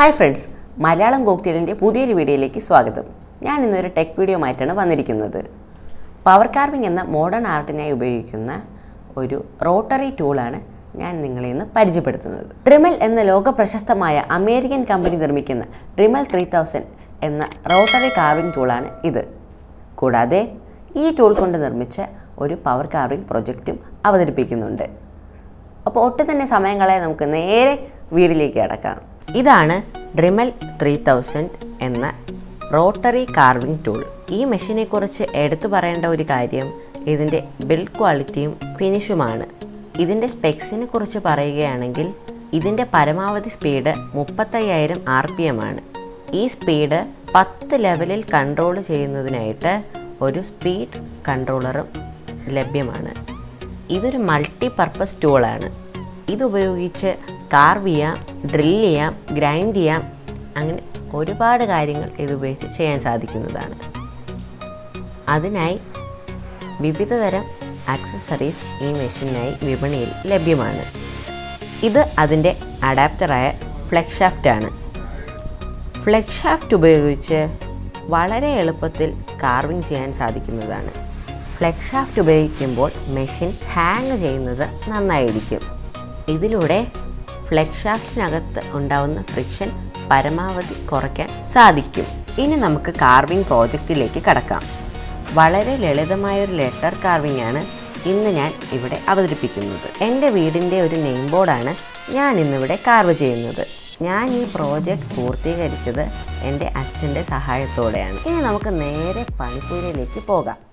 hi friends Malayalam കോക്തിലിൻ്റെ പുതിയൊരു വീഡിയോയിലേക്ക് സ്വാഗതം ഞാൻ ഇന്നൊരു ടെക് വീഡിയോ ആയിട്ടാണ് വന്നിരിക്കുന്നത് പവർ കാർവിംഗ് എന്ന മോഡേൺ ആർട്ടിനായി ഉപയോഗിക്കുന്ന ഒരു റോട്ടറി ടൂളാണ് ഞാൻ നിങ്ങളെ ഇന്ന് പരിചയപ്പെടുത്തുന്നത് ഡ്രിമൽ എന്ന ലോക പ്രശസ്തമായ അമേരിക്കൻ കമ്പനി നിർമ്മിക്കുന്ന ഡ്രിമൽ ത്രീ തൗസൻഡ് എന്ന റോട്ടറി കാർവിംഗ് ടൂളാണ് ഇത് കൂടാതെ ഈ ടൂൾ കൊണ്ട് നിർമ്മിച്ച ഒരു പവർ കാർവിംഗ് പ്രൊജക്റ്റും അവതരിപ്പിക്കുന്നുണ്ട് അപ്പോൾ ഒട്ടും തന്നെ സമയം കളയാൻ നമുക്ക് നേരെ വീടിലേക്ക് കടക്കാം ഇതാണ് ഡ്രിമൽ ത്രീ തൗസൻഡ് എന്ന റോട്ടറി കാർവിംഗ് ടൂൾ ഈ മെഷീനെ കുറിച്ച് എടുത്തു പറയേണ്ട ഒരു കാര്യം ഇതിൻ്റെ ബിൽഡ് ക്വാളിറ്റിയും ഫിനിഷുമാണ് ഇതിൻ്റെ സ്പെക്സിനെ കുറിച്ച് പറയുകയാണെങ്കിൽ ഇതിൻ്റെ പരമാവധി സ്പീഡ് മുപ്പത്തയ്യായിരം ആർ പി എം ആണ് ഈ സ്പീഡ് പത്ത് ലെവലിൽ കൺട്രോൾ ചെയ്യുന്നതിനായിട്ട് ഒരു സ്പീഡ് കൺട്രോളറും ലഭ്യമാണ് ഇതൊരു മൾട്ടി പർപ്പസ് ടൂളാണ് ഇതുപയോഗിച്ച് കാർവ് ചെയ്യാം ഡ്രിൽ ചെയ്യാം ഗ്രൈൻഡ് ചെയ്യാം അങ്ങനെ ഒരുപാട് കാര്യങ്ങൾ ഇതുപയോഗിച്ച് ചെയ്യാൻ സാധിക്കുന്നതാണ് അതിനായി വിവിധതരം ആക്സസറീസ് ഈ മെഷീനായി വിപണിയിൽ ലഭ്യമാണ് ഇത് അതിൻ്റെ അഡാപ്റ്ററായ ഫ്ലെക്സ് ഷാഫ്റ്റാണ് ഫ്ലെക്സ് ഷാഫ്റ്റ് ഉപയോഗിച്ച് വളരെ എളുപ്പത്തിൽ കാർവിംഗ് ചെയ്യാൻ സാധിക്കുന്നതാണ് ഫ്ലെക്സ് ഷാഫ്റ്റ് ഉപയോഗിക്കുമ്പോൾ മെഷീൻ ഹാങ് ചെയ്യുന്നത് നന്നായിരിക്കും ഇതിലൂടെ ഫ്ലെക്സ് ഷാഫ്റ്റിനകത്ത് ഉണ്ടാവുന്ന ഫ്രിക്ഷൻ പരമാവധി കുറയ്ക്കാൻ സാധിക്കും ഇനി നമുക്ക് കാർവിംഗ് പ്രോജക്റ്റിലേക്ക് കടക്കാം വളരെ ലളിതമായ ഒരു ലെറ്റർ കാർവിംഗ് ആണ് ഇന്ന് ഞാൻ ഇവിടെ അവതരിപ്പിക്കുന്നത് എൻ്റെ വീടിൻ്റെ ഒരു നെയിം ബോർഡാണ് ഞാൻ ഇന്നിവിടെ കാർവ് ചെയ്യുന്നത് ഞാൻ ഈ പ്രോജക്റ്റ് പൂർത്തീകരിച്ചത് എൻ്റെ അച്ഛൻ്റെ സഹായത്തോടെയാണ് ഇനി നമുക്ക് നേരെ പണിപ്പുരയിലേക്ക് പോകാം